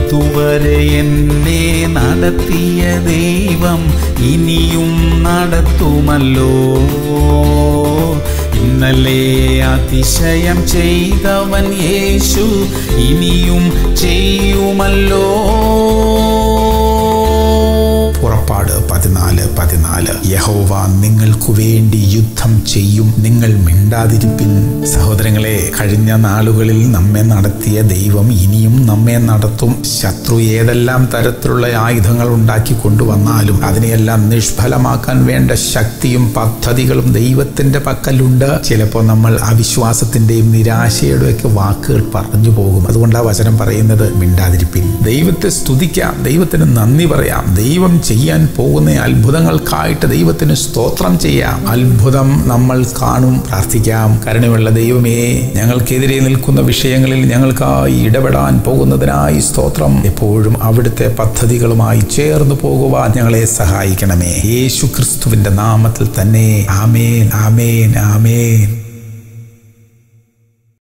ഇതുവരെ എന്നെ നടത്തിയ ദൈവം ഇനിയും നടത്തുമല്ലോ ഇന്നലെ അതിശയം ചെയ്തവൻ യേശു ഇനിയും ചെയ്യുമല്ലോ പുറപ്പാട് പതിനാല് പതിനാല് യഹോവ നിങ്ങൾക്കു വേണ്ടി യുദ്ധം ചെയ്യും നിങ്ങൾ മിണ്ടാതിരിപ്പിൻ സഹോദരങ്ങളെ കഴിഞ്ഞ നാളുകളിൽ നമ്മെ നടത്തിയ ദൈവം ഇനിയും നമ്മെ നടത്തും ശത്രു ഏതെല്ലാം തരത്തിലുള്ള ആയുധങ്ങൾ ഉണ്ടാക്കി കൊണ്ടുവന്നാലും അതിനെയെല്ലാം നിഷ്ഫലമാക്കാൻ വേണ്ട ശക്തിയും പദ്ധതികളും ദൈവത്തിന്റെ പക്കലുണ്ട് ചിലപ്പോൾ നമ്മൾ അവിശ്വാസത്തിന്റെയും നിരാശയുടെയും ഒക്കെ വാക്കുകൾ പറഞ്ഞു പോകും അതുകൊണ്ട് ആ വചനം പറയുന്നത് മിണ്ടാതിരിപ്പിൻ ദൈവത്തെ സ്തുതിക്കാം ദൈവത്തിന് നന്ദി പറയാം ദൈവം ചെയ്യാൻ പോകുന്ന അത്ഭുതങ്ങൾക്കായിട്ട് ദൈവത്തിന് സ്തോത്രം ചെയ്യാം അത്ഭുതം നമ്മൾ കാണും പ്രാർത്ഥിക്കാം കരുണയുള്ള ദൈവമേ ഞങ്ങൾക്കെതിരെ നിൽക്കുന്ന വിഷയങ്ങളിൽ ഞങ്ങൾക്കായി ഇടപെടാൻ പോകുന്നതിനായി സ്തോത്രം എപ്പോഴും അവിടുത്തെ പദ്ധതികളുമായി ചേർന്ന് പോകുവാൻ ഞങ്ങളെ സഹായിക്കണമേ യേശു ക്രിസ്തുവിന്റെ നാമത്തിൽ തന്നെ ആമേൻ ആമേൻ ആമേൻ